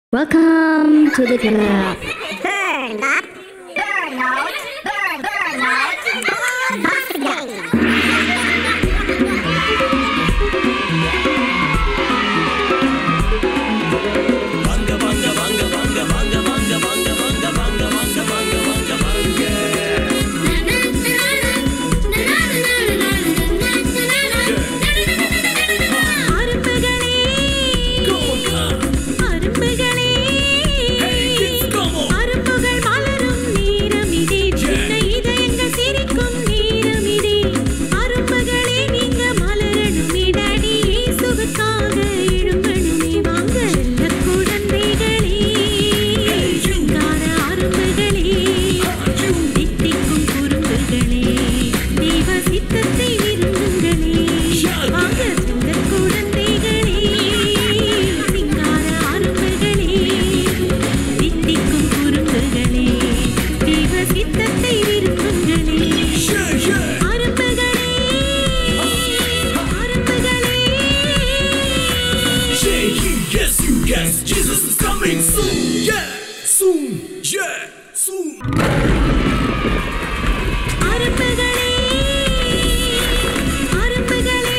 Welcome to the club. Burn up, burn out, burn, burn out, bust again. அரும்புகள் மலரும் நேரமிதே சின்ன இதயங்கள் சிரிக்கும் நேரமிதே அரும்புகளே நீங்க மலரணுமே டாடி இயேசுவுக்காக எழும்பணுமே வாங்க செல்ல குழந்தைகளே சிங்கார அரும்புகளே தித்திக்கும் குறும்புகளே தெய்வ சித்தத்தை விரும்புங்களே வாங்க செல்ல குழந்தைகளே சிங்கார அரும்புகளே தித்திக்கும் குறும்புகளே தெய்வ சித்தத்தை விரும்புங்களே அரும்புகளே அரும்புகளே Say yes, you yes, Jesus is coming soon. Yeah, soon. Yeah, soon. அரும்புகளே அரும்புகளே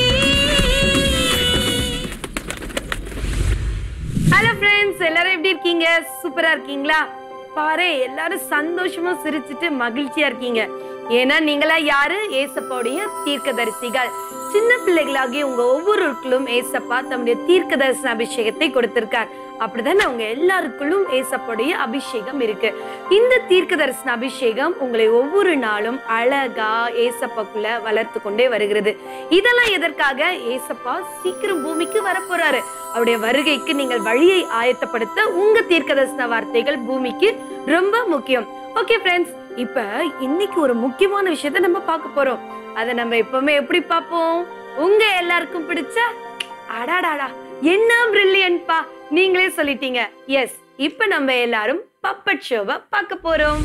ஹலோ ஃப்ரெண்ட்ஸ் எல்லாரும் எப்படி இருக்கீங்க சூப்பரா இருக்கீங்களா பாரு எல்லாரும் சந்தோஷமா சிரிச்சிட்டு மகிழ்ச்சியா இருக்கீங்க ஏன்னா நீங்களா யாரு ஏசப்பாவுடைய தீர்க்கதரிசிகள் சின்ன பிள்ளைகளாகிய உங்க ஒவ்வொருவருக்குள்ளும் ஏசப்பா தம்முடைய தீர்க்கதரிசன அபிஷேகத்தை கொடுத்திருக்கார் அப்படிதானே அவங்க எல்லாருக்குள்ளும் ஏசப்பாவுடைய அபிஷேகம் இருக்கு இந்த தீர்க்க தரிசன அபிஷேகம் உங்களை ஒவ்வொரு நாளும் அழகா ஏசப்பாக்குள்ள வளர்த்து கொண்டே வருகிறது இதெல்லாம் எதற்காக ஏசப்பா சீக்கிரம் பூமிக்கு வரப்போறாரு அவருடைய வருகைக்கு நீங்கள் வழியை ஆயத்தப்படுத்த உங்க தீர்க்க தரிசன வார்த்தைகள் பூமிக்கு ரொம்ப முக்கியம் ஓகே ஃப்ரெண்ட்ஸ் இப்ப இன்னைக்கு ஒரு முக்கியமான விஷயத்த நம்ம பார்க்க போறோம் அதை நம்ம எப்பவுமே எப்படி பார்ப்போம் உங்க எல்லாருக்கும் பிடிச்ச அடாடாடா என்ன பிரில்லியன்ட்பா நீங்களே சொல்லிட்டீங்க எஸ் இப்ப நம்ம எல்லாரும் பப்பட் ஷோவை பார்க்க போறோம்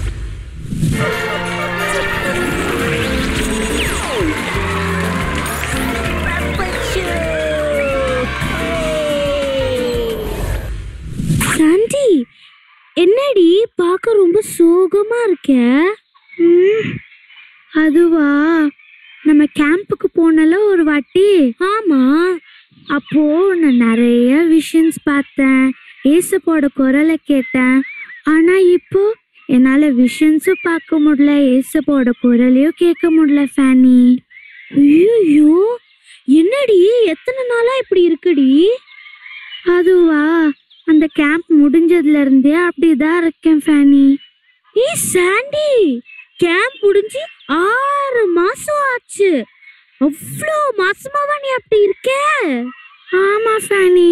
சாண்டி என்னடி பார்க்க ரொம்ப சோகமா இருக்க ம், அதுவா நம்ம கேம்புக்கு போனல ஒரு வாட்டி ஆமா அப்போ நான் நிறைய விஷன்ஸ் பார்த்தேன் ஏசப்போட குரலை கேட்டேன் ஆனா இப்போ என்னால விஷன்ஸும் பார்க்க முடியல ஏசப்போட குரலையும் கேட்க முடியல ஃபேனி ஐயோ என்னடி எத்தனை நாளா இப்படி இருக்குடி அதுவா அந்த கேம்ப் முடிஞ்சதுல இருந்தே அப்படிதான் இருக்கேன் ஃபேனி ஏய் சாண்டி கேம்ப் முடிஞ்சு ஆறு மாசம் ஆச்சு அவ்வளோ மாசமாவா நீ அப்படி இருக்க ஆமா ஃபேனி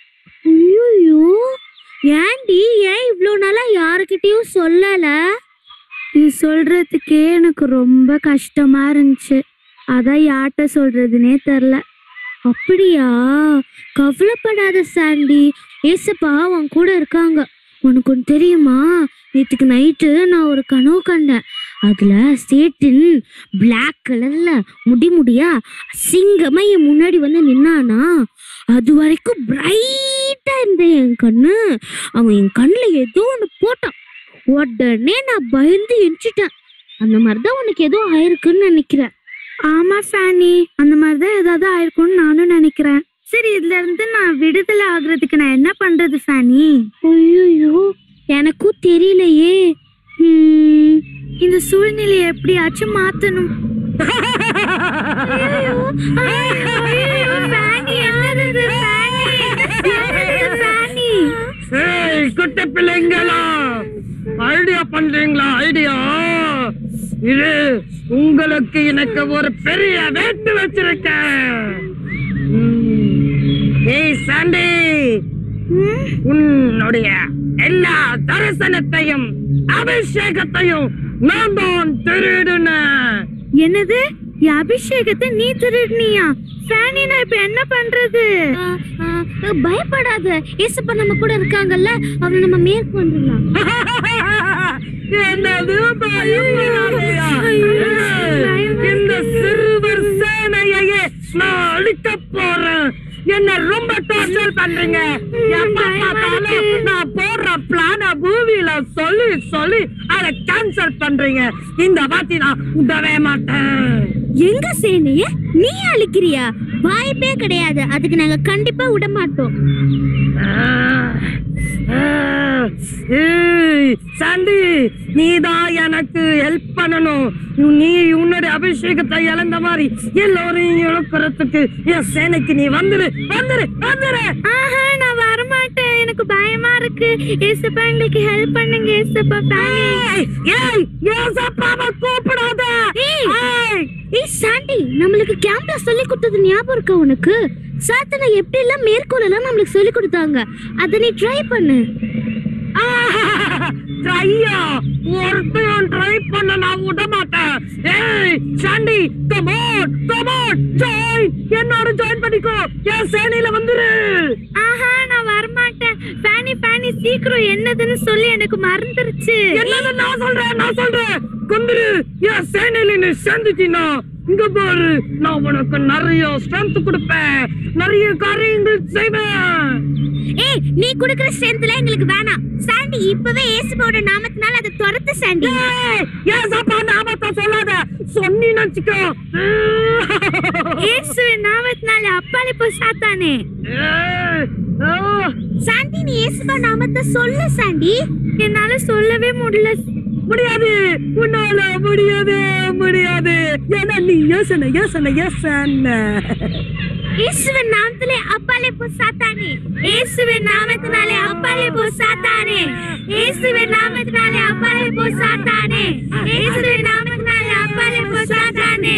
ஐயோ ஏன்டி ஏன் இவ்வளோ நாளா யாருக்கிட்டயும் சொல்லல நீ சொல்றதுக்கே எனக்கு ரொம்ப கஷ்டமா இருந்துச்சு அதான் யார்கிட்ட சொல்றதுனே தெரில அப்படியா கவலைப்படாத சாண்டி ஏசப்பா அவன் கூட இருக்காங்க உனக்கு ஒன்று தெரியுமா நேற்றுக்கு நைட்டு நான் ஒரு கனவு கண்டேன் அதுல சேட்டின் Black கலர்ல முடி முடியா அசிங்கமா என் முன்னாடி வந்து நின்னானா அது வரைக்கும் பிரைட்டா இருந்த என் கண்ணு அவன் என் கண்ணுல ஏதோ ஒன்று போட்டான் உடனே நான் பயந்து எஞ்சிட்டேன் அந்த மாதிரி தான் உனக்கு ஏதோ ஆயிருக்குன்னு நினைக்கிறேன் ஆமா ஃபேனி அந்த மாதிரி தான் ஏதாவது ஆயிருக்கும்னு நானும் நினைக்கிறேன் சரி இதுல இருந்து நான் விடுதலை ஆகுறதுக்கு நான் என்ன பண்றது ஃபேனி ஐயோ எனக்கும் தெரியலையே ஹம், இந்த சூழ்நிலையை எப்படியாச்சும் மாத்தணும் ஐயையோ, ஐயையோ, ஃபேனி, என்னது இது, ஃபேனி? என்னது இது, ஃபேனி? ஏய் குட்டி பிள்ளைங்களா ஐடியா பண்றீங்களா ஐடியா இது உங்களுக்கு எனக்கு ஒரு பெரிய வேட்டு வச்சிருக்கேன் ம். ஏய் சாண்டி ம், உன்னுடைய எல்லா தரிசனத்தையும் அபிஷேகத்தையும் நான் தான் திருடுனேன் என்னது என் அபிஷேகத்தை நீ திருடுனியா ஃபேனி நான் இப்ப என்ன பண்றது பயப்படாத ஏசப்பா நம்ம கூட இருக்காங்கல்ல அவனை நம்ம மேற்கு வந்துடலாம் என்னது பயப்படாதயா? ஐயோ, இந்த சிறுவர் சேனையையே நான் அழிக்க போறேன் என்ன ரொம்ப டார்ச்சர் பண்றீங்க எப்ப பார்த்தாலும் நான் போ சொல்லி சொல்லி அதை கேன்சல் பண்றீங்க இந்த வாட்டி நான் விடவே மாட்டேன் எங்க சேனைய நீ அழிக்கிறியா வாய்ப்பே கிடையாது அதுக்கு நாங்க கண்டிப்பா விட மாட்டோம் ஏய், சாண்டி நீதான் எனக்கு ஹெல்ப் பண்ணணும் நீ உன்னுடைய அபிஷேகத்தை இழந்த மாதிரி எல்லோரையும் இழக்கிறதுக்கு என் சேனைக்கு நீ வந்துரு வந்துரு வந்துரு ஆஹா நான் வர மாட்டேன் எனக்கு பயமா இருக்கு ஏசப்பா எங்களுக்கு ஹெல்ப் பண்ணுங்க ஏசப்பா ஃபேனி ஏய், ஏய் ஏசப்பாவை கூப்பிடாத ஏய். ஏய், ஏய் சாண்டி நம்மளுக்கு கேம்ப்ல சொல்லி கொடுத்தது ஞாபகம் இருக்கா உனக்கு சாத்தனை எப்படி எல்லாம் மேற்கோள் எல்லாம் நம்மளுக்கு சொல்லி கொடுத்தாங்க அதை நீ ட்ரை பண்ணு ஐயா ஒருத்தையும் ட்ரை பண்ண நான் விட மாட்டேன் ஏய் சாண்டி கமான் கமான் ஜாயின் என்னோட ஜாயின் பண்ணிக்கோ என் சேனையில வந்துரு ஆஹா நான் வர மாட்டேன் ஃபேனி ஃபேனி சீக்கிரம் என்னதுன்னு சொல்லி எனக்கு மறந்துருச்சு என்னது நான் சொல்றேன் நான் சொல்றேன் கொந்துரு என் சேனையில நீ சேர்ந்துட்டீனா இங்க பாரு நான் உனக்கு நிறைய ஸ்ட்ரென்த் கொடுப்பேன் நிறைய காரியங்கள் செய்வேன் ஏய் நீ குடுக்குற ஸ்ட்ரென்த்ல எங்களுக்கு வேணாம் சாண்டி இப்பவே ஏசுவோட நாமத்தினால அதை துரத்து சாண்டி ஏய், ஏன் சாப்பா நாமத்தை சொல்லாத சொன்னீன்னு வச்சுக்கோ இயேசுவின் நாமத்தினால அப்பாலே போய் சாத்தானே ஏய், ஆ. சாண்டி நீ இயேசுவா நாமத்தை சொல்லு சாண்டி என்னால சொல்லவே முடியல முடியாது உன்னால முடியாது முடியாது ஏன்னா நீ யோசனை யோசனை யோசனை இயேசுவின் நாமத்திலே அப்பாலே போ சாத்தானே இயேசுவின் நாமத்தினாலே அப்பாலே போ சாத்தானே இயேசுவின் நாமத்தினாலே அப்பாலே போ சாத்தானே இயேசுவின் நாமத்தினாலே அப்பாலே போ சாத்தானே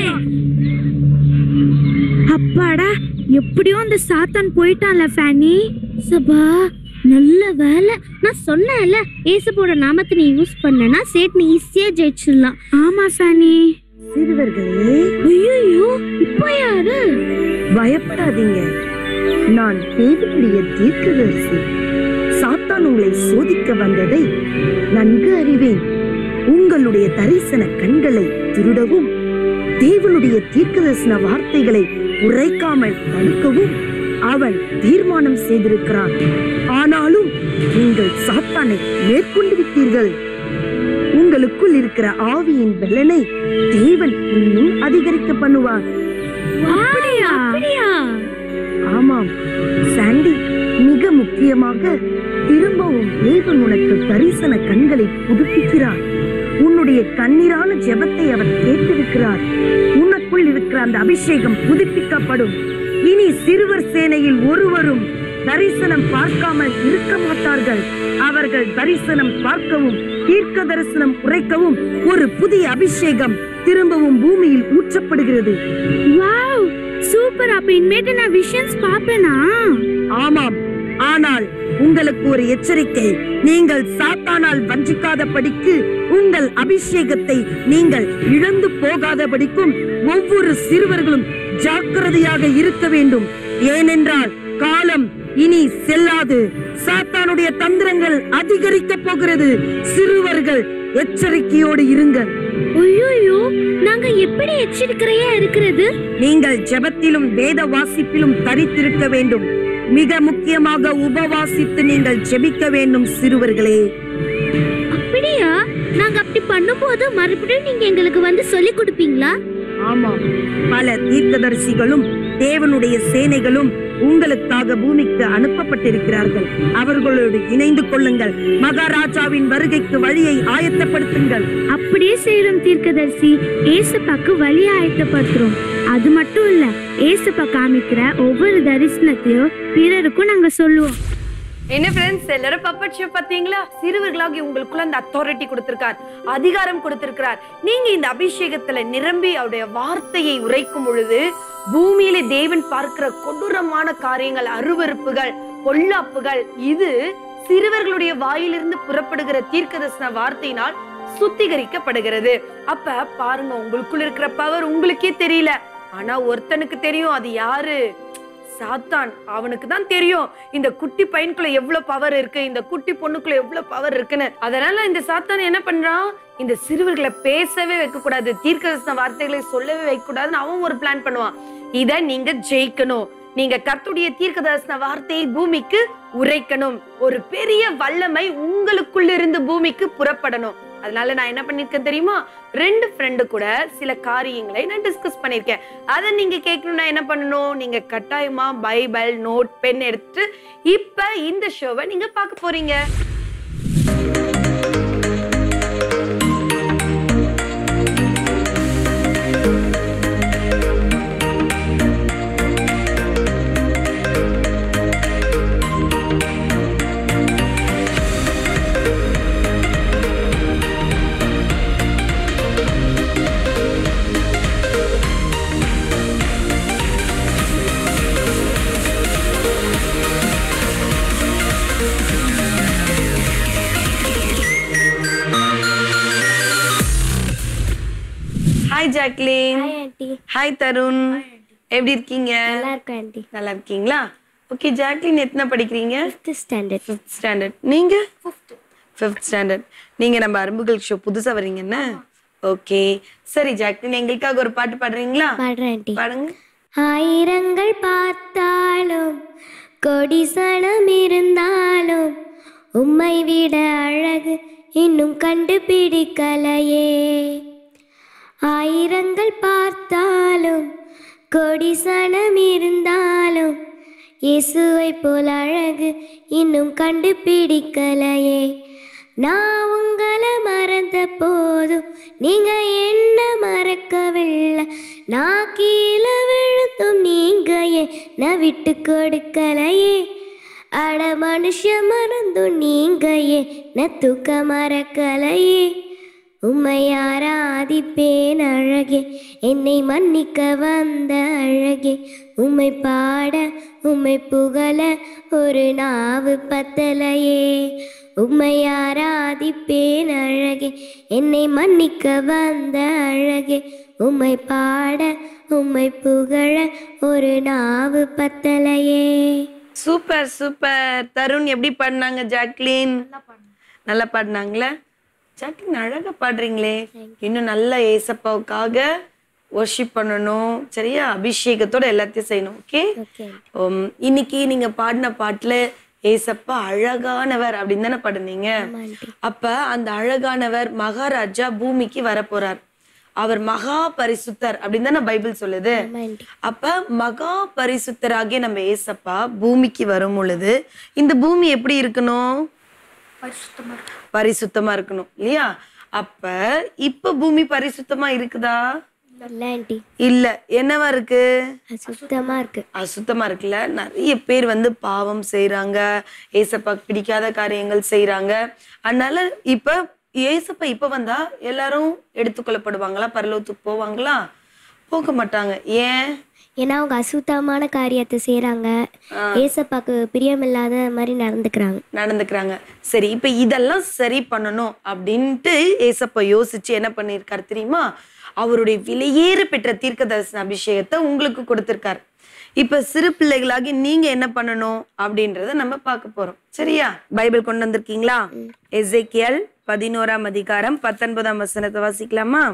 அப்பாடா எப்படியோ அந்த சாத்தான் போயிட்டான்ல ஃபேனி சபா நல்ல வேலை நான் சொன்னேன்ல ஏசப்போட நாமத்தை நீ யூஸ் பண்ணனா சேட்னி ஈஸியா ஜெயிச்சிடலாம் ஆமா ஃபேனி சிறுவர்களே ஐயோ இப்போ யாரு பயப்படாதீங்க நான் தேவனுடைய தீர்க்கதரிசி சாத்தான் உங்களை சோதிக்க வந்ததை நன்கு அறிவேன் உங்களுடைய தரிசன கண்களை திருடவும் தேவனுடைய தீர்க்கதரிசன வார்த்தைகளை உரைக்காமல் தடுக்கவும் அவன் தீர்மானம் செய்திருக்கிறான் ஆனாலும் நீங்கள் சாத்தானை மேற்கொண்டு விட்டீர்கள் உங்களுக்குள் இருக்கிற ஆவியின் பலனை தேவன் இன்னும் அதிகரிக்க பண்ணுவார் அப்படியா அப்படியா ஆமாம் சாண்டி மிக முக்கியமாக திரும்பவும் தேவன் உனக்கு தரிசன கண்களை புதுப்பிக்கிறார் உன்னுடைய கண்ணீரான ஜெபத்தை அவர் கேட்டிருக்கிறார் உனக்குள் இருக்கிற அந்த அபிஷேகம் புதுப்பிக்கப்படும் இனி சிறுவர் சேனையில் ஒருவரும் தரிசனம் பார்க்காமல் இருக்க மாட்டார்கள் அவர்கள் தரிசனம் பார்க்கவும் தீர்க்க தரிசனம் உரைக்கவும் ஒரு புதிய அபிஷேகம் திரும்பவும் பூமியில் ஊற்றப்படுகிறது வாவ் சூப்பர் அப்ப இனிமேட்டு நான் விஷன்ஸ் பாப்பேனா ஆமாம் ஆனால் உங்களுக்கு ஒரு எச்சரிக்கை நீங்கள் சாத்தானால் வஞ்சிக்காதபடிக்கு உங்கள் அபிஷேகத்தை நீங்கள் இழந்து போகாதபடிக்கும் ஒவ்வொரு சிறுவர்களும் ஜாக்கிரதையாக இருக்க வேண்டும் ஏனென்றால் காலம் இனி செல்லாது சாத்தானுடைய தந்திரங்கள் அதிகரிக்க போகிறது சிறுவர்கள் எச்சரிக்கையோடு இருங்கள் ஐயோ நாங்க எப்படி எச்சரிக்கையா இருக்கிறது நீங்கள் ஜெபத்திலும் வேத வாசிப்பிலும் தரித்திருக்க வேண்டும் மிக முக்கியமாக உபவாசித்து நீங்கள் ஜெபிக்க வேண்டும் சிறுவர்களே அப்படியா நாங்க அப்படி பண்ணும்போது மறுபடியும் நீங்க எங்களுக்கு வந்து சொல்லி கொடுப்பீங்களா ஆமாம் பல தீர்க்கதரிசிகளும் தேவனுடைய சேனைகளும் உங்களுக்காக பூமிக்கு அனுப்பப்பட்டிருக்கிறார்கள் அவர்களோடு இணைந்து கொள்ளுங்கள் மகாராஜாவின் வருகைக்கு வழியை ஆயத்தப்படுத்துங்கள் அப்படியே செய்யறோம் தீர்க்கதரிசி ஏசப்பாக்கு வழி ஆயத்தப்படுத்துறோம் அது மட்டும் இல்ல ஏசப்பா காமிக்கிற ஒவ்வொரு தரிசனத்தையும் பிறருக்கும் நாங்க சொல்லுவோம் என்ன ஃப்ரெண்ட்ஸ் எல்லாரும் பப்பட் ஷோ பாத்தீங்களா சிறுவர்களாகி உங்களுக்குள்ள அந்த அத்தாரிட்டி கொடுத்திருக்கார் அதிகாரம் கொடுத்திருக்கிறார் நீங்க இந்த அபிஷேகத்துல நிரம்பி அவருடைய வார்த்தையை உரைக்கும் பொழுது பூமியில தேவன் பார்க்கிற கொடூரமான காரியங்கள் அருவருப்புகள் பொல்லாப்புகள் இது சிறுவர்களுடைய வாயிலிருந்து புறப்படுகிற தீர்க்கதரிசன வார்த்தையினால் சுத்திகரிக்கப்படுகிறது அப்ப பாருங்க உங்களுக்குள்ள இருக்கிற பவர் உங்களுக்கே தெரியல ஆனா ஒருத்தனுக்கு தெரியும் அது யாரு சாத்தான் அவனுக்கு தான் தெரியும் இந்த குட்டி பையனுக்குள்ள எவ்வளவு பவர் இருக்கு இந்த குட்டி பொண்ணுக்குள்ள எவ்வளவு பவர் இருக்குன்னு அதனால இந்த சாத்தான் என்ன பண்றான் இந்த சிறுவர்களை பேசவே வைக்க கூடாது தீர்க்கதரிசன வார்த்தைகளை சொல்லவே வைக்க கூடாதுன்னு அவன் ஒரு பிளான் பண்ணுவான் இத நீங்க ஜெயிக்கணும் நீங்க கர்த்துடைய தீர்க்கதரிசன வார்த்தையை பூமிக்கு உரைக்கணும் ஒரு பெரிய வல்லமை உங்களுக்குள்ள இருந்து பூமிக்கு புறப்படணும் அதனால நான் என்ன பண்ணிருக்கேன் தெரியுமா ரெண்டு ஃப்ரெண்டு கூட சில காரியங்களை நான் டிஸ்கஸ் பண்ணிருக்கேன் அதை நீங்க கேட்கணும்னா என்ன பண்ணணும் நீங்க கட்டாயமா பைபிள் நோட் பென் எடுத்துட்டு இப்ப இந்த ஷோவை நீங்க பார்க்க போறீங்க hi Jacqueline aunty hi Tarun எப்படி இருக்கீங்க நல்லா இருக்கேன் ஆண்டி நல்லா இருக்கீங்களா ஓகே ஜாக்லின் எத்தனை படிக்கிறீங்க ஃபிஃப்த் ஸ்டாண்டர்ட் ஃபிஃப்த் ஸ்டாண்டர்ட் நீங்க ஃபிஃப்த் ஸ்டாண்டர்ட் நீங்க நம்ம அரும்புகள் ஷோ புதுசா வரீங்க என்ன ஓகே சரி ஜாக்லின் எங்களுக்காக ஒரு பாட்டு பாடுறீங்களா பாடுறேன் ஆண்டி பாடுங்க ஆயிரங்கள் பார்த்தாலும் கொடிசனம் இருந்தாலும் உம்மை விட அழகு இன்னும் கண்டுபிடிக்கலையே ஆயிரங்கள் பார்த்தாலும் கொடிசனம் இருந்தாலும் இயேசுவை போல் அழகு இன்னும் கண்டுபிடிக்கலையே நான் உங்களை மறந்த போதும் நீங்க என்ன மறக்கவில்லை நான் கீழே விழுந்தும் நீங்க என்ன விட்டு கொடுக்கலையே அட மனுஷ மறந்தும் நீங்க என்ன தூக்க மறக்கலையே உம்மை ஆராதிப்பேன் அழகே என்னை மன்னிக்க வந்த அழகே உம்மை பாட உம்மை புகழ ஒரு நாவு பத்தலையே உம்மை ஆராதிப்பேன் அழகே என்னை மன்னிக்க வந்த அழகே உம்மை பாட உம்மை புகழ ஒரு நாவு பத்தலையே சூப்பர் சூப்பர் தருண் எப்படி பாடினாங்க ஜாக்லின் நல்லா பாடினாங்களா ஜாக்லின் அழகா பாடுறீங்களே இன்னும் நல்ல ஏசப்பாவுக்காக ஒர்ஷிப் பண்ணணும் சரியா அபிஷேகத்தோட எல்லாத்தையும் செய்யணும் ஓகே ஓகே இன்னைக்கு நீங்க பாடின பாட்டுல ஏசப்பா அழகானவர் அப்படின்னு தானே பாடுனீங்க அப்ப அந்த அழகானவர் மகாராஜா பூமிக்கு வரப்போறார் அவர் மகா பரிசுத்தர் அப்படின்னு தானே பைபிள் சொல்லுது அப்ப மகா பரிசுத்தராகிய நம்ம ஏசப்பா பூமிக்கு வரும் பொழுது இந்த பூமி எப்படி இருக்கணும் பரிசுத்தமா இருக்கணும் இல்லையா அப்ப இப்ப பூமி பரிசுத்தமா இருக்குதா இல்லை ஆண்டி இல்ல என்னவா இருக்கு சுத்தமாக இருக்கு அசுத்தமா இருக்குல்ல நிறைய பேர் வந்து பாவம் செய்றாங்க ஏசப்பாக்கு பிடிக்காத காரியங்கள் செய்றாங்க அதனால இப்ப ஏசப்பா இப்ப வந்தா எல்லாரும் எடுத்துக்கொள்ளப்படுவாங்களா பரலோகத்துக்கு போவாங்களா போக மாட்டாங்க ஏன் ஏன்னா அவங்க அசுத்தமான காரியத்தை செய்கிறாங்க ஏசப்பாக்கு பிரியமில்லாத மாதிரி நடந்துக்கிறாங்க நடந்துக்கிறாங்க சரி இப்ப இதெல்லாம் சரி பண்ணணும் அப்படின்ட்டு ஏசப்பா யோசிச்சு என்ன பண்ணியிருக்காரு தெரியுமா அவருடைய விலையேற பெற்ற தீர்க்க தரிசன அபிஷேகத்தை உங்களுக்கு கொடுத்திருக்காரு இப்ப சிறு பிள்ளைகளாகி நீங்க என்ன பண்ணணும் அப்படின்றத நம்ம பார்க்க போறோம் சரியா பைபிள் கொண்டு வந்திருக்கீங்களா எசேக்கியல் பதினோராம் அதிகாரம் பத்தொன்பதாம் வசனத்தை வாசிக்கலாமா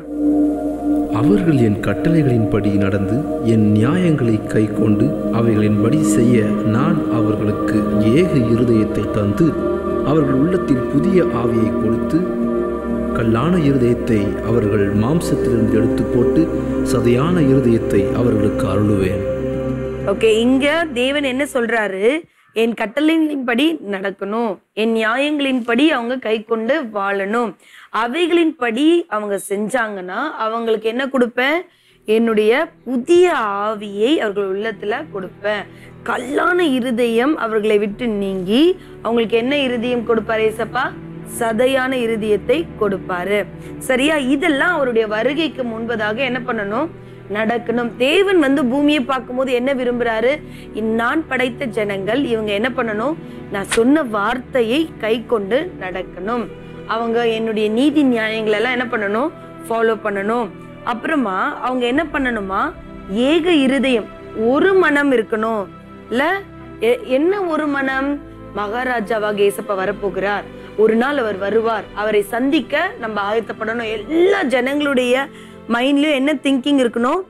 அவர்கள் என் கட்டளைகளின்படி நடந்து என் நியாயங்களை கைக்கொண்டு அவைகளின்படி செய்ய நான் அவர்களுக்கு ஏக இருதயத்தை தந்து அவர்கள் உள்ளத்தில் புதிய ஆவியை கொடுத்து கல்லான இருதயத்தை அவர்கள் மாம்சத்திலிருந்து எடுத்து போட்டு சதையான இருதயத்தை அவர்களுக்கு அருளுவேன் ஓகே இங்க தேவன் என்ன சொல்றாரு என் கட்டளைகளின்படி நடக்கணும் என் நியாயங்களின்படி அவங்க கை கொண்டு வாழணும் அவைகளின்படி அவங்க செஞ்சாங்கன்னா அவங்களுக்கு என்ன கொடுப்பேன் என்னுடைய புதிய ஆவியை அவர்கள் உள்ளத்துல கொடுப்பேன் கல்லான இருதயம் அவர்களை விட்டு நீங்கி அவங்களுக்கு என்ன இருதயம் கொடுப்பாரு ஏசப்பா சதையான இருதயத்தை கொடுப்பாரு சரியா இதெல்லாம் அவருடைய வருகைக்கு முன்பதாக என்ன பண்ணணும் நடக்கணும் தேவன் வந்து பூமியை பார்க்கும்போது என்ன விரும்புறாரு நான் படைத்த ஜனங்கள் இவங்க என்ன பண்ணணும் நான் சொன்ன வார்த்தையை கை கொண்டு நடக்கணும் அவங்க என்னுடைய நீதி நியாயங்கள் எல்லாம் என்ன பண்ணணும் ஃபாலோ பண்ணணும் அப்புறமா அவங்க என்ன பண்ணணுமா ஏக இருதயம் ஒரு மனம் இருக்கணும் இல்ல எ- என்ன ஒரு மனம் மகாராஜாவாக ஏசப்பா வரப்போகிறார் ஒரு நாள் அவர் வருவார் அவரை சந்திக்க நம்ம ஆயத்தப்படணும் எல்லா ஜனங்களுடைய மைண்ட்லயும் என்ன திங்கிங் இருக்கணும்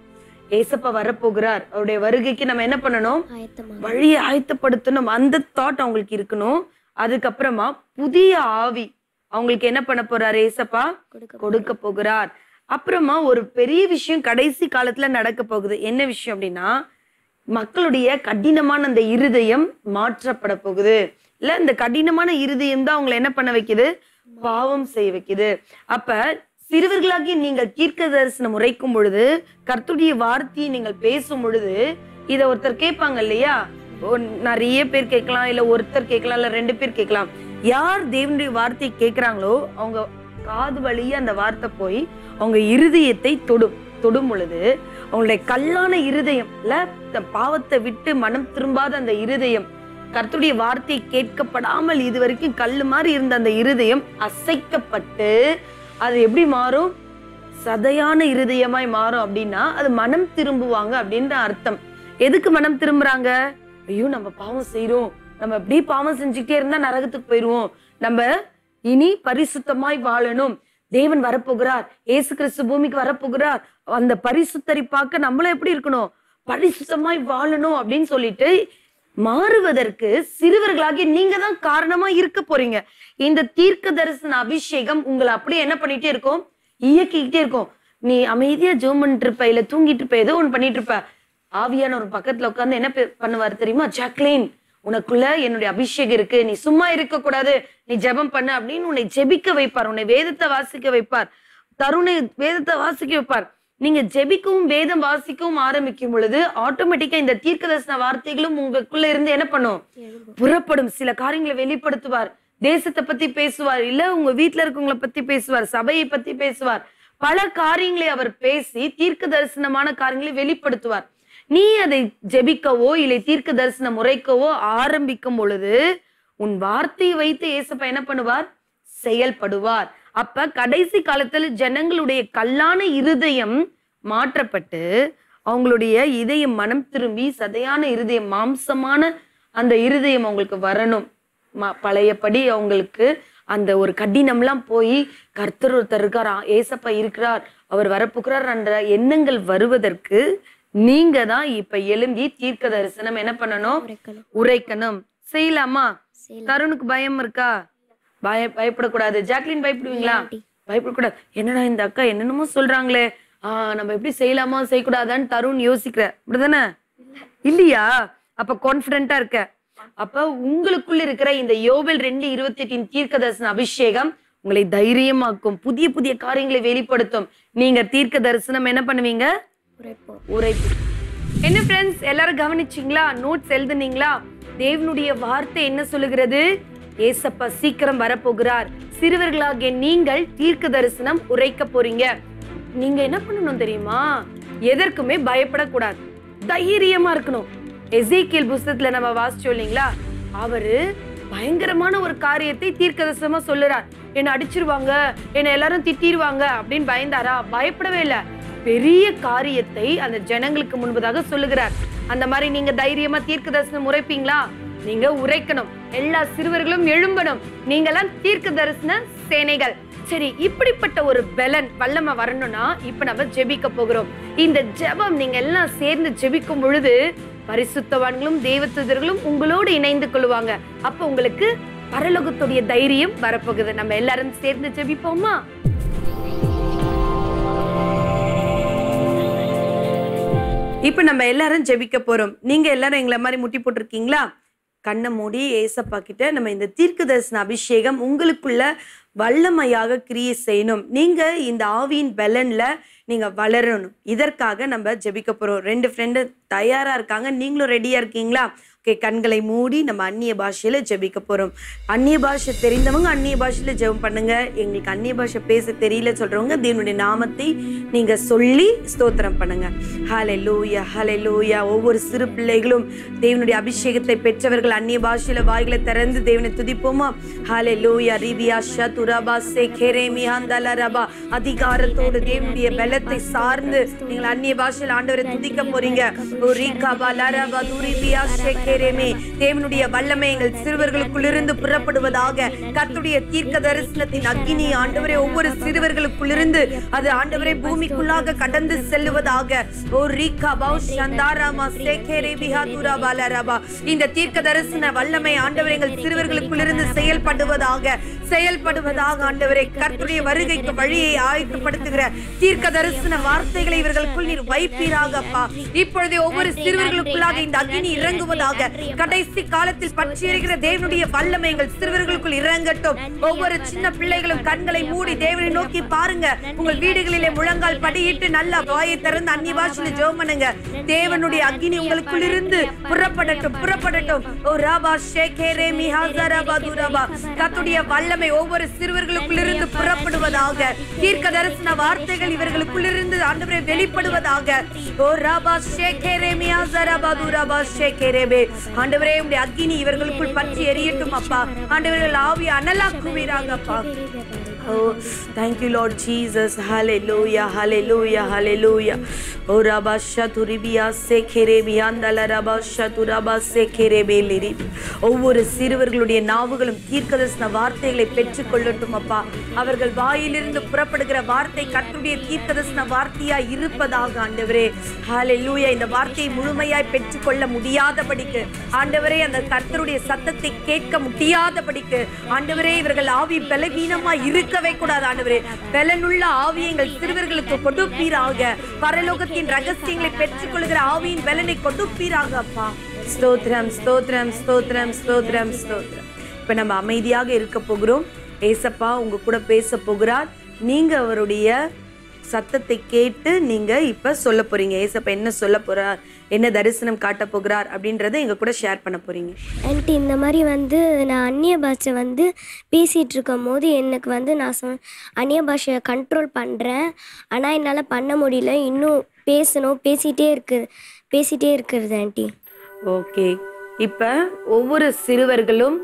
ஏசப்பா வரப்போகிறார் அவருடைய வருகைக்கு நம்ம என்ன பண்ணணும் வழியை ஆயத்தப்படுத்தணும் அந்த தாட் அவங்களுக்கு இருக்கணும் அதுக்கப்புறமா புதிய ஆவி அவங்களுக்கு என்ன பண்ண போறார் ஏசப்பா கொடுக்க போகிறார் அப்புறமா ஒரு பெரிய விஷயம் கடைசி காலத்துல நடக்க போகுது என்ன விஷயம் அப்படின்னா மக்களுடைய கடினமான அந்த இருதயம் மாற்றப்பட போகுது இல்ல இந்த கடினமான இருதயம் தான் அவங்களை என்ன பண்ண வைக்குது பாவம் செய்ய வைக்குது அப்ப சிறுவர்களாகி நீங்கள் தீர்க்க தரிசனம் உரைக்கும் பொழுது கர்த்தருடைய வார்த்தையை நீங்கள் பேசும் பொழுது இத ஒருத்தர் கேட்பாங்க இல்லையா ஒரு- நிறைய பேர் கேட்கலாம் இல்ல ஒருத்தர் கேட்கலாம் இல்ல ரெண்டு பேர் கேட்கலாம் யார் தேவனுடைய வார்த்தையை கேட்கறாங்களோ அவங்க காது வழியா அந்த வார்த்தை போய் அவங்க இருதயத்தை தொடும் தொடும் பொழுது அவங்களுடைய கல்லான இருதயம் இல்ல த- பாவத்தை விட்டு மனம் திரும்பாத அந்த இருதயம் கர்த்தருடைய வார்த்தை கேட்கப்படாமல் இது வரைக்கும் கல்லு மாதிரி இருந்த அந்த இருதயம் அசைக்கப்பட்டு அது எப்படி மாறும் சதையான இருதயமாய் மாறும் அப்படின்னா அது மனம் திரும்புவாங்க அப்படின்ற அர்த்தம் எதுக்கு மனம் திரும்புறாங்க ஐயோ நம்ம பாவம் செய்றோம் நம்ம இப்படி பாவம் செஞ்சுக்கிட்டே இருந்தா நரகத்துக்கு போயிருவோம் நம்ம இனி பரிசுத்தமாய் வாழணும் தேவன் வரப்போகிறார் இயேசு கிறிஸ்து பூமிக்கு வரப்போகிறார் அந்த பரிசுத்தரை பார்க்க நம்மளும் எப்படி இருக்கணும் பரிசுத்தமாய் வாழணும் அப்படின்னு சொல்லிட்டு மாறுவதற்கு சிறுவர்களாகி நீங்க தான் காரணமா இருக்க போறீங்க இந்த தீர்க்க தரிசன அபிஷேகம் உங்களை அப்படியே என்ன பண்ணிட்டே இருக்கும் இயக்கிக்கிட்டே இருக்கும் நீ அமைதியா ஜோம் பண்ணிட்டு இருப்ப இல்ல தூங்கிட்டு இருப்ப ஏதோ ஒண்ணு பண்ணிட்டு இருப்ப ஆவியான ஒரு பக்கத்துல உட்கார்ந்து என்ன பே- பண்ணுவார் தெரியுமா ஜாக்லின் உனக்குள்ள என்னுடைய அபிஷேகம் இருக்கு நீ சும்மா இருக்க கூடாது நீ ஜெபம் பண்ணு அப்படின்னு உன்னை ஜெபிக்க வைப்பார் உன்னை வேதத்தை வாசிக்க வைப்பார் தருணை வேதத்தை வாசிக்க வைப்பார் நீங்க ஜெபிக்கவும் வேதம் வாசிக்கவும் ஆரம்பிக்கும் பொழுது ஆட்டோமேட்டிக்கா இந்த தீர்க்கதர்சன வார்த்தைகளும் உங்களுக்குள்ள இருந்து என்ன பண்ணும் புறப்படும் சில காரியங்களை வெளிப்படுத்துவார் தேசத்தை பத்தி பேசுவார் இல்ல உங்க வீட்ல இருக்கவங்கள பத்தி பேசுவார் சபையை பத்தி பேசுவார் பல காரியங்களை அவர் பேசி தீர்க்க தரிசனமான காரியங்களை வெளிப்படுத்துவார் நீ அதை ஜெபிக்கவோ இல்லை தீர்க்க தரிசனம் உரைக்கவோ ஆரம்பிக்கும் பொழுது உன் வார்த்தையை வைத்து ஏசப்பா என்ன பண்ணுவார் செயல்படுவார் அப்ப கடைசி காலத்துல ஜனங்களுடைய கல்லான இருதயம் மாற்றப்பட்டு அவங்களுடைய இதயம் மனம் திரும்பி சதையான இருதயம் மாம்சமான அந்த இருதயம் அவங்களுக்கு வரணும் ம- பழையபடி அவங்களுக்கு அந்த ஒரு கடினம்லாம் போய் கர்த்தர் ஒருத்தர் இருக்கார் ஆ, ஏசப்பா இருக்கிறார் அவர் வரப்போகிறார் என்ற எண்ணங்கள் வருவதற்கு நீங்க தான் இப்ப எழும்பி தீர்க்க தரிசனம் என்ன பண்ணணும் உரைக்கணும் செய்யலாமா தருணுக்கு பயம் இருக்கா பய பயப்படக்கூடாது ஜாக்லின் பயப்படுவீங்களா பயப்படக்கூடாது என்னடா இந்த அக்கா என்னென்னமோ சொல்றாங்களே ஆஹ் நம்ம எப்படி செய்யலாமா செய்யக்கூடாதான்னு தருண் யோசிக்கிற அப்படிதானே இல்லையா அப்ப கான்பிடண்டா இருக்க அப்ப உங்களுக்குள்ள இருக்கிற இந்த யோபல் ரெண்டு இருபத்தி எட்டின் தீர்க்க தரிசன அபிஷேகம் உங்களை தைரியமாக்கும் புதிய புதிய காரியங்களை வெளிப்படுத்தும் நீங்க தீர்க்க தரிசனம் என்ன பண்ணுவீங்க உரைப்பு என்ன ஃப்ரெண்ட்ஸ் எல்லாரும் கவனிச்சிங்களா நோட்ஸ் எழுதுனீங்களா தேவனுடைய வார்த்தை என்ன சொல்லுகிறது ஏசப்பா சீக்கிரம் வரப்போகிறார் சிறுவர்களாகிய நீங்கள் தீர்க்க தரிசனம் உரைக்க போறீங்க நீங்க என்ன பண்ணணும் தெரியுமா எதற்குமே பயப்படக்கூடாது தைரியமா இருக்கணும் எசேக்கியல் புஸ்தகத்துல நம்ம வாசிச்சோம் இல்லைங்களா அவரு பயங்கரமான ஒரு காரியத்தை தீர்க்கதரிசனமா சொல்லுறார் என்ன அடிச்சிருவாங்க என்ன எல்லாரும் திட்டிருவாங்க அப்படின்னு பயந்தாரா பயப்படவே இல்ல பெரிய காரியத்தை அந்த ஜனங்களுக்கு முன்பதாக சொல்லுகிறார் அந்த மாதிரி நீங்க தைரியமா தீர்க்க தரிசனம் உரைப்பீங்களா நீங்க உரைக்கணும் எல்லா சிறுவர்களும் எழும்பணும் நீங்கெல்லாம் தீர்க்க தரிசன சேனைகள் சரி இப்படிப்பட்ட ஒரு பலன் வல்லமை வரணும்னா இப்ப நம்ம ஜெபிக்க போகிறோம் இந்த ஜெபம் நீங்க எல்லாம் சேர்ந்து ஜெபிக்கும் பொழுது பரிசுத்தவான்களும் தேவதூதர்களும் உங்களோடு இணைந்து கொள்வாங்க அப்ப உங்களுக்கு பரலோகத்துடைய தைரியம் வரப்போகுது நம்ம எல்லாரும் சேர்ந்து ஜெபிப்போமா இப்ப நம்ம எல்லாரும் ஜெபிக்க போறோம் நீங்க எல்லாரும் எங்களை மாதிரி முட்டி போட்டிருக்கீங்களா கண்ணை மூடி ஏசப்பா கிட்ட நம்ம இந்த தீர்க்க தரிசன அபிஷேகம் உங்களுக்குள்ள வல்லமையாக கிரியை செய்யணும் நீங்க இந்த ஆவியின் பலன்ல நீங்க வளரணும் இதற்காக நம்ம ஜெபிக்க போறோம் ரெண்டு ஃப்ரெண்டு தயாரா இருக்காங்க நீங்களும் ரெடியா இருக்கீங்களா ஓகே கண்களை மூடி நம்ம அந்நிய பாஷையில ஜெபிக்க போறோம் அந்நிய பாஷை தெரிந்தவங்க அந்நிய பாஷையில ஜெபம் பண்ணுங்க எங்களுக்கு அந்நிய பாஷை பேச தெரியல சொல்றவங்க தேவனுடைய நாமத்தை நீங்க சொல்லி ஸ்தோத்திரம் பண்ணுங்க ஹலே லூயா ஹலே லூயா ஒவ்வொரு சிறு பிள்ளைகளும் தேவனுடைய அபிஷேகத்தை பெற்றவர்கள் அந்நிய பாஷையில வாய்களை திறந்து தேவனை துதிப்போமா ஹலே லூயா ரிபியா ஷதுரபா சே கேரேமி ஹந்தல ரபா அதிகாரத்தோடு தேவனுடைய பலத்தோடு பலத்தை சார்ந்து நீங்கள் அந்நிய பாஷையில் ஆண்டவரை துதிக்க போறீங்க ஓ ரீகா பலரபா துரிபியா ஷெகெரேமே தேவனுடைய வல்லமை எங்கள் சிறுவர்களுக்குள்ளிருந்து புறப்படுவதாக கர்த்தருடைய தீர்க்க தரிசனத்தின் அக்கினி ஆண்டவரே ஒவ்வொரு சிறுவர்களுக்குள்ளிருந்து அது ஆண்டவரே பூமிக்குள்ளாக கடந்து செல்லுவதாக ஓ ரீகா பௌ சந்தாராமா சேகேரே பிஹாதுரா பாலரபா இந்த தீர்க்க தரிசன வல்லமை ஆண்டவரே எங்கள் சிறுவர்களுக்குள்ளிருந்து செயல்படுவதாக செயல்படுவதாக ஆண்டவரே கர்த்தருடைய வருகைக்கு வழியை ஆயத்தப்படுத்துகிற தீர்க்க தரிசன வார்த்தைகளை இவர்களுக்குள் நீர் வைப்பீராக அப்பா இப்பொழுதே ஒவ்வொரு சிறுவர்களுக்குள்ளாக இந்த அக்னி இறங்குவதாக கடைசி காலத்தில் பற்றி எறிகிற தேவனுடைய வல்லமை எங்கள் சிறுவர்களுக்குள் இறங்கட்டும் ஒவ்வொரு சின்ன பிள்ளைகளும் கண்களை மூடி தேவனை நோக்கி பாருங்க உங்கள் வீடுகளிலே முழங்கால் படியிட்டு நல்ல வாயை திறந்து அந்நிய பாஷையில ஜெபம் பண்ணுங்க தேவனுடைய அக்னி உங்களுக்குள் இருந்து புறப்படட்டும் புறப்படட்டும் ஓ ராபா ஷேகேரே மிஹாசரபா துரபா கர்த்தருடைய வல்லமை ஒவ்வொரு சிறுவர்களுக்குள் இருந்து புறப்படுவதாக தீர்க்க தரிசன வார்த்தைகள் இவர்களுக்குள் இருந்து ஆண்டவரே வெளிப்படுவதாக ஓ ராபா ஷேகேரே மிஹாசரபா துரபா ஷேகேரேபே ஆண்டவரே உடைய அக்னி இவர்களுக்குள் பற்றி எரியட்டும் அப்பா ஆண்டவர்கள் ஆவி அனலாக்குவீராங்க அப்பா Oh, thank you, Lord Jesus. Hallelujah, hallelujah, hallelujah. Oh, Rabba Shaturibia Sekerebi Andala Rabba Shaturaba Sekerebi Liri. ஒவ்வொரு சிறுவர்களுடைய நாவுகளும் தீர்க்கதரிசன வார்த்தைகளை பெற்றுக்கொள்ளட்டும் அப்பா அவர்கள் வாயிலிருந்து புறப்படுகிற வார்த்தை கர்த்தருடைய தீர்க்கதரிசன வார்த்தையாய் இருப்பதாக ஆண்டவரே ஹalleluya இந்த வார்த்தையை முழுமையாய் பெற்றுக்கொள்ள முடியாதபடிக்கு ஆண்டவரே அந்த கர்த்தருடைய சத்தத்தை கேட்க முடியாதபடிக்கு ஆண்டவரே இவர்கள் ஆவி பலவீனமாய் இருக்கவே கூடாது ஆண்டவரே பலனுள்ள ஆவி எங்கள் சிறுவர்களுக்கு கொடுப்பீராக பரலோகத்தின் ரகசியங்களை பெற்றுக்கொள்கிற ஆவியின் பலனை கொடுப்பீராக அப்பா ஸ்தோத்திரம் ஸ்தோத்திரம் ஸ்தோத்திரம் ஸ்தோத்திரம் ஸ்தோத்திரம் இப்ப நம்ம அமைதியாக இருக்க போகிறோம் ஏசப்பா உங்க கூட பேச போகிறார் நீங்க அவருடைய சத்தத்தை கேட்டு நீங்க இப்ப சொல்ல போறீங்க ஏசப்பா என்ன சொல்ல போறார் என்ன தரிசனம் காட்ட போகிறார் அப்படின்றத எங்க கூட ஷேர் பண்ண போறீங்க ஆன்ட்டி இந்த மாதிரி வந்து நான் அந்நிய பாஷை வந்து பேசிகிட்டு இருக்கும் போது எனக்கு வந்து நான் சொ அந்நிய பாஷையை கண்ட்ரோல் பண்ணுறேன் ஆனால் என்னால் பண்ண முடியல இன்னும் பேசணும் பேசிகிட்டே இருக்கு பேசிகிட்டே இருக்கிறது ஆன்ட்டி ஓகே இப்ப ஒவ்வொரு சிறுவர்களும்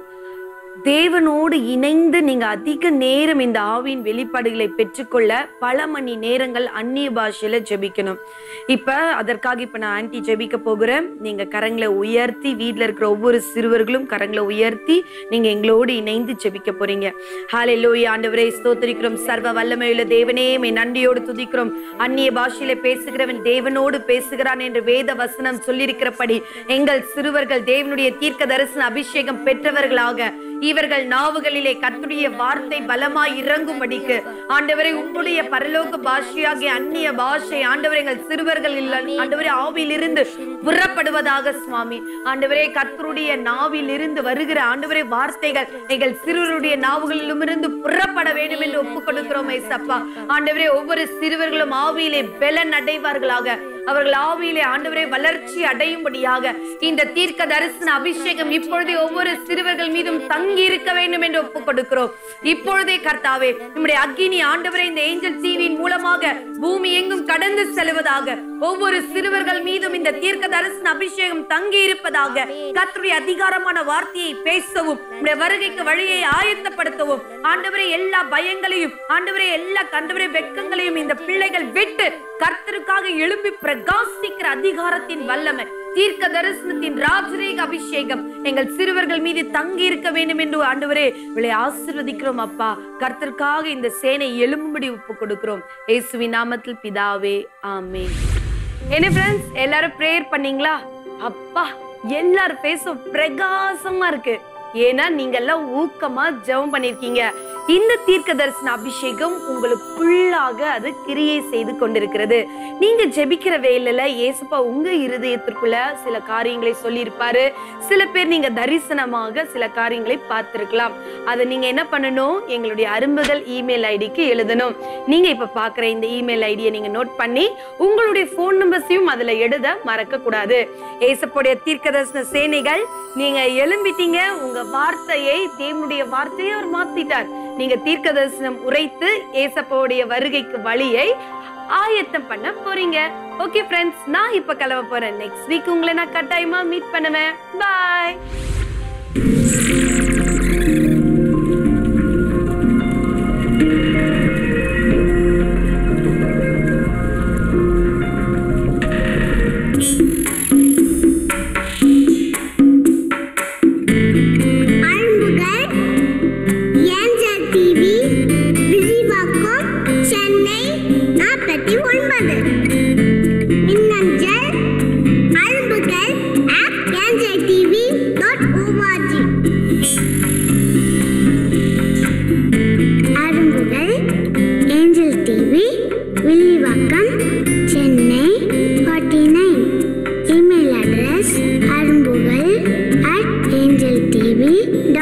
தேவனோடு இணைந்து நீங்க அதிக நேரம் இந்த ஆவியின் வெளிப்பாடுகளை பெற்றுக்கொள்ள பல மணி நேரங்கள் அந்நிய பாஷையில ஜெபிக்கணும் இப்ப அதற்காக இப்ப நான் ஆன்டி ஜெபிக்க போகிறேன் நீங்க கரங்களை உயர்த்தி வீட்ல இருக்கிற ஒவ்வொரு சிறுவர்களும் கரங்களை உயர்த்தி நீங்க எங்களோடு இணைந்து ஜெபிக்க போறீங்க ஹாலே லோய் ஆண்டவரே ஸ்தோத்திரிக்கிறோம் சர்வ வல்லமையுள்ள தேவனே மே நன்றியோடு துதிக்கிறோம் அந்நிய பாஷையில பேசுகிறவன் தேவனோடு பேசுகிறான் என்று வேத வசனம் சொல்லியிருக்கிறபடி எங்கள் சிறுவர்கள் தேவனுடைய தீர்க்க தரிசன அபிஷேகம் பெற்றவர்களாக இவர்கள் நாவுகளிலே கர்த்தருடைய வார்த்தை பலமாய் இறங்கும்படிக்கு ஆண்டவரை உங்களுடைய பரலோக பாஷையாகிய அந்நிய பாஷை ஆண்டவரை எங்கள் சிறுவர்கள் இல்ல ஆண்டவரே ஆவியிலிருந்து புறப்படுவதாக சுவாமி ஆண்டவரே கர்த்தருடைய நாவிலிருந்து வருகிற ஆண்டவரே வார்த்தைகள் எங்கள் சிறுவருடைய நாவுகளிலும் இருந்து புறப்பட வேண்டும் என்று ஒப்புக் கொடுக்கிறோம் ஏசப்பா ஆண்டவரே ஒவ்வொரு சிறுவர்களும் ஆவியிலே பலன் அடைவார்களாக அவர்கள் ஆவியிலே ஆண்டவரே வளர்ச்சி அடையும்படியாக இந்த தீர்க்க தரிசன அபிஷேகம் இப்பொழுதே ஒவ்வொரு சிறுவர்கள் மீதும் தங்கி இருக்க வேண்டும் என்று ஒப்புக் கொடுக்கிறோம் இப்பொழுதே கர்த்தாவே நம்முடைய அக்கினி ஆண்டவரை இந்த ஏஞ்சல் டிவியின் மூலமாக பூமி எங்கும் கடந்து செல்வதாக ஒவ்வொரு சிறுவர்கள் மீதும் இந்த தீர்க்க தரிசன அபிஷேகம் தங்கி இருப்பதாக கர்த்தருடைய அதிகாரமான வார்த்தையை பேசவும் நம்முடைய வருகைக்கு வழியை ஆயத்தப்படுத்தவும் ஆண்டவரே எல்லா பயங்களையும் ஆண்டவரே எல்லா கண்டவரே வெட்கங்களையும் இந்த பிள்ளைகள் விட்டு கர்த்தருக்காக எழும்பி பிரகாசிக்கிற அதிகாரத்தின் வல்லமை தீர்க்க தரிசனத்தின் ராஜரேக அபிஷேகம் எங்கள் சிறுவர்கள் மீது தங்கி இருக்க வேண்டும் என்று ஆண்டவரே இவளை ஆசிர்வதிக்கிறோம் அப்பா கர்த்தருக்காக இந்த சேனை எழும்பும்படி ஒப்பு கொடுக்கிறோம் இயேசுவின் நாமத்தில் பிதாவே ஆமென் என்ன ஃப்ரெண்ட்ஸ் எல்லாரும் ப்ரேயர் பண்ணீங்களா அப்பா எல்லாரும் பேசும் பிரகாசமா இருக்கு ஏன்னா நீங்க எல்லாம் ஊக்கமா ஜெபம் பண்ணிருக்கீங்க இந்த தீர்க்க தரிசன அபிஷேகம் உங்களுக்குள்ளாக அது கிரியை செய்து கொண்டிருக்கிறது நீங்க ஜெபிக்கிற வேலையில ஏசப்பா உங்க இருதயத்திற்குள்ள சில காரியங்களை சொல்லியிருப்பாரு சில பேர் நீங்க தரிசனமாக சில காரியங்களை பார்த்திருக்கலாம் அதை நீங்க என்ன பண்ணணும் எங்களுடைய அரும்புதல் இமெயில் ஐடிக்கு எழுதணும் நீங்க இப்ப பாக்குற இந்த இமெயில் ஐடியை நீங்க நோட் பண்ணி உங்களுடைய போன் நம்பர்ஸையும் அதுல எழுத மறக்க கூடாது ஏசப்போடைய தீர்க்க தரிசன சேனைகள் நீங்க எழும்பிட்டீங்க உங்க வார்த்தையை தேவனுடைய வார்த்தையை அவர் மாத்திட்டார் நீங்க தீர்க்க தரிசனம் உரைத்து ஏசப்பாவுடைய வருகைக்கு வழியை ஆயத்தம் பண்ண போறீங்க ஓகே ஃப்ரெண்ட்ஸ் நான் இப்ப கிளம்ப போறேன் நெக்ஸ்ட் வீக் உங்களை நான் கட்டாயமா மீட் பண்ணுவேன் பாய்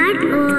டாட் ஓ